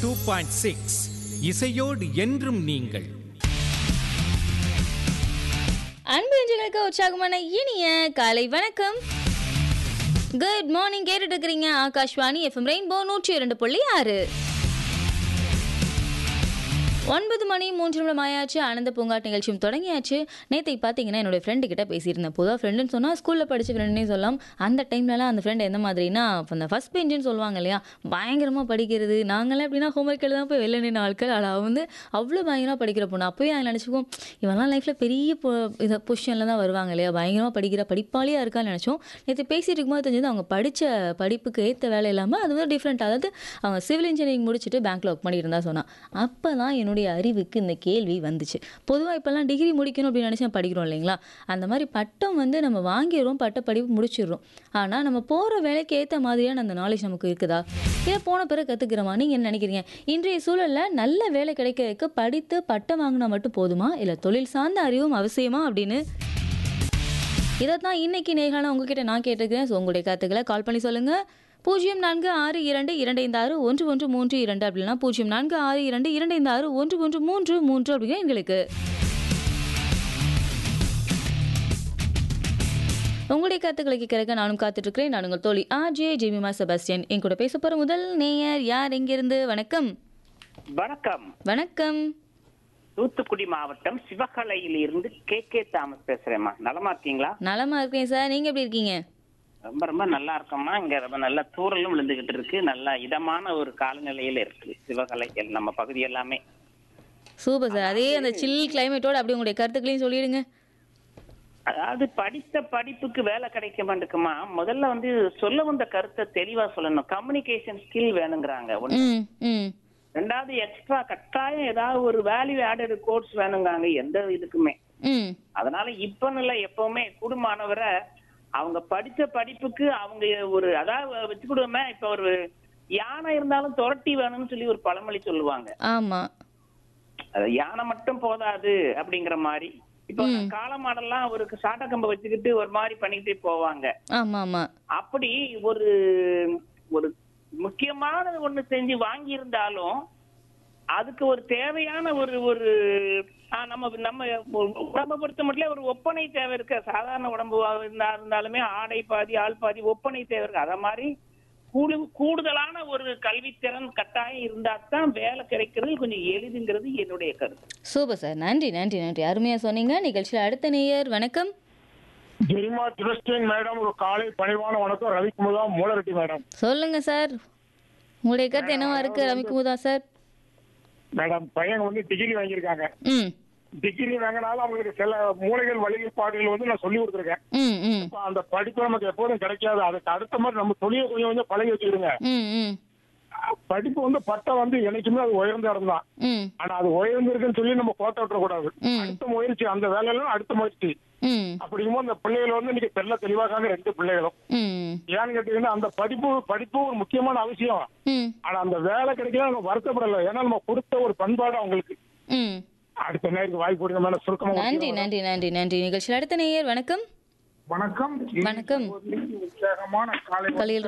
Two point six இசையோடு என்றும் நீங்கள் அன்பு நெஞ்சங்களுக்கு உற்சாகமான இனிய காலை வணக்கம் குட் மார்னிங் கேட்டுட்டு இருக்கிறீங்க ஆகாஷ்வாணி எஃப்எம் ரெயின்போ நூற்றி இரண்டு புள்ளி ஆறு ஒன்பது மணி மூன்று நிமிடம் ஆயாச்சு ஆனந்த பூங்காட் நிகழ்ச்சியும் தொடங்கியாச்சு நேற்று பார்த்தீங்கன்னா என்னோட ஃப்ரெண்டு கிட்ட பேசியிருந்தேன் பொதுவாக ஃப்ரெண்டுன்னு சொன்னால் ஸ்கூலில் படித்த ஃப்ரெண்டுனே சொல்லலாம் அந்த டைம்லலாம் அந்த ஃப்ரெண்ட் எந்த மாதிரினா இப்போ அந்த ஃபஸ்ட் பெஞ்சுன்னு சொல்லுவாங்க இல்லையா பயங்கரமாக படிக்கிறது நாங்களாம் எப்படின்னா ஹோம்ஒர்க் எழுத போய் வெளில நின்று ஆட்கள் ஆனால் அவள் வந்து அவ்வளோ பயங்கரமாக படிக்கிற பொண்ணு அப்போயே நாங்கள் நினச்சிக்குவோம் இவெல்லாம் லைஃப்பில் பெரிய பொ இதை பொசிஷனில் தான் வருவாங்க இல்லையா பயங்கரமாக படிக்கிற படிப்பாளியாக இருக்கான்னு நினச்சோம் நேற்று பேசிட்டு இருக்கும்போது தெரிஞ்சது அவங்க படித்த படிப்புக்கு ஏற்ற வேலை இல்லாமல் அது வந்து டிஃப்ரெண்ட் அதாவது அவங்க சிவில் இன்ஜினியரிங் முடிச்சுட்டு பேங்க்கில் ஒர்க் பண்ணிட்டு இருந்தா சொன்னான் அப்போ தான் என்னுடைய அறிவுக்கு இந்த கேள்வி வந்துச்சு பொதுவாக இப்போல்லாம் டிகிரி முடிக்கணும் அப்படின்னு நினச்சி நம்ம படிக்கிறோம் இல்லைங்களா அந்த மாதிரி பட்டம் வந்து நம்ம வாங்கிடுறோம் பட்ட படிப்பு முடிச்சிடுறோம் ஆனால் நம்ம போகிற வேலைக்கு ஏற்ற மாதிரியான அந்த நாலேஜ் நமக்கு இருக்குதா இல்லை போன பிறகு கற்றுக்கிறோமா நீங்கள் என்ன நினைக்கிறீங்க இன்றைய சூழலில் நல்ல வேலை கிடைக்கிறதுக்கு படித்து பட்டம் வாங்கினா மட்டும் போதுமா இல்லை தொழில் சார்ந்த அறிவும் அவசியமா அப்படின்னு இதை தான் இன்னைக்கு நேர்காண உங்ககிட்ட நான் கேட்டிருக்கிறேன் ஸோ உங்களுடைய கருத்துக்களை கால் பண்ணி சொல்லுங்கள் பூஜ்ஜியம் நான்கு ஆறு இரண்டு இரண்டு ஐந்து ஆறு ஒன்று ஒன்று மூன்று இரண்டு அப்படின்னா பூஜ்ஜியம் நான்கு ஆறு இரண்டு இரண்டு ஐந்து ஆறு ஒன்று ஒன்று மூன்று மூன்று அப்படிங்கிற எங்களுக்கு உங்களுடைய கருத்துக்களை கேட்கறக்க நானும் காத்துட்டு இருக்கிறேன் நான் உங்கள் தோழி ஆர்ஜே ஜெமிமா செபாஸ்டியன் என் கூட பேச போகிற முதல் நேயர் யார் எங்கிருந்து வணக்கம் வணக்கம் வணக்கம் தூத்துக்குடி மாவட்டம் சிவகலையில இருந்து கே கே தாமஸ் பேசுறேம்மா நலமா இருக்கீங்களா நலமா இருக்கேன் சார் நீங்கள் எப்படி இருக்கீங்க ரொம்ப ரொம்ப நல்லா இருக்கோம்மா இங்க ரொம்ப நல்ல தூரலும் விழுந்துகிட்டு இருக்கு நல்ல இதமான ஒரு காலநிலையில இருக்கு சிவகலை எல்~ நம்ம பகுதி எல்லாமே சூப்பர் சார் அதே அந்த சில் கிளைமேட்டோட அப்படி உங்களுடைய கருத்துக்களையும் சொல்லிடுங்க அதாவது படித்த படிப்புக்கு வேலை கிடைக்க மாட்டேங்குமா முதல்ல வந்து சொல்ல வந்த கருத்தை தெளிவா சொல்லணும் கம்யூனிகேஷன் ஸ்கில் வேணுங்கிறாங்க ஒண்ணு ம் ம் ரெண்டாவது எக்ஸ்ட்ரா கட்டாயம் ஏதாவது ஒரு வேல்யூ ஆடட் கோர்ஸ் வேணுங்கிறாங்க எந்த இதுக்குமே ம் அதனால இப்ப இல்ல எப்பவுமே குடும்பமானவரை அவங்க படிச்ச படிப்புக்கு அவங்க ஒரு அதாவது வச்சுக்கிடுவோமே இப்ப ஒரு யானை இருந்தாலும் துரட்டி வேணும்னு சொல்லி ஒரு பழமொழி சொல்லுவாங்க ஆமாம் அது யானை மட்டும் போதாது அப்படிங்கிற மாதிரி இப்ப காலமாடெல்லாம் ஒரு சாட்ட கம்பை வச்சுக்கிட்டு ஒரு மாதிரி பண்ணிக்கிட்டே போவாங்க ஆமாம் ஆமாம் அப்படி ஒரு ஒரு முக்கியமானது ஒண்ணு செஞ்சு வாங்கி இருந்தாலும் அதுக்கு ஒரு தேவையான ஒரு ஒரு ஆ, நம்ம நம்ம உடம்பை பொறுத்த மட்டும் ஒரு ஒப்பனை தேவை இருக்க சாதாரண உடம்பு இருந்தா இருந்தாலுமே ஆடை பாதி ஆள் பாதி ஒப்பனை தேவை இருக்கு அத மாதிரி கூடு கூடுதலான ஒரு கல்வித்திறன் கட்டாயம் இருந்தா தான் வேலை கிடைக்கிறது கொஞ்சம் எளிதுங்கிறது என்னுடைய கருத்து சூப்பர் சார் நன்றி நன்றி நன்றி அருமையாக சொன்னீங்க நிகழ்ச்சியில் அடுத்த நேயர் வணக்கம் ஜெரிமா கிறிஸ்டின் மேடம் ஒரு காலை பணிவான வணக்கம் ரவிக்குமுதா மூலரெட்டி மேடம் சொல்லுங்க சார் உங்களுடைய கருத்து என்னவா இருக்கு ரவிக்குமுதா சார் மேடம் பையன் வந்து டிகிரி வாங்கியிருக்காங்க ம் டிகிரி வாங்கினாலும் அவங்களுக்கு சில மூளைகள் வழிபாடுகள் வந்து நான் சொல்லி கொடுத்துருக்கேன் ம் ம் அப்ப அந்த படிப்பு நமக்கு எப்போதும் கிடைக்காது அதுக்கு அடுத்த மாதிரி நம்ம தொழிலை கொஞ்சம் கொஞ்சம் பழகி வச்சுக்கிடுங்க ம் ம் படிப்பு வந்து பட்டம் வந்து என்னைக்குமே அது உயர்ந்த இடம் தான் ம் ஆனா அது உயர்ந்திருக்குன்னு சொல்லி நம்ம கோட்டை விட்டுறக்கூடாது ம். அடுத்த முயற்சி அந்த வேலையில அடுத்த முயற்சி ம் அப்படிங்கும்போது அந்த பிள்ளைகள் வந்து இன்னைக்கு தெல்ல தெளிவாக ரெண்டு பிள்ளைகளும் ம் ஏன்னு கேட்டீங்கன்னா அந்த படிப்பு படிப்பு ஒரு முக்கியமான அவசியம் ம் ஆனா அந்த வேலை கிடைக்கல நம்ம வருத்தப்படல ஏன்னா நம்ம கொடுத்த ஒரு பண்பாடு அவங்களுக்கு ம் அடுத்த நேருக்கு வாய்ப்பு கொடுங்க மேல சுருக்கமா நன்றி நன்றி நன்றி நன்றி நிகழ்ச்சியில் அடுத்த நேயர் வணக்கம் வணக்கம் வணக்கம் உற்சாகமான காலை கலியல்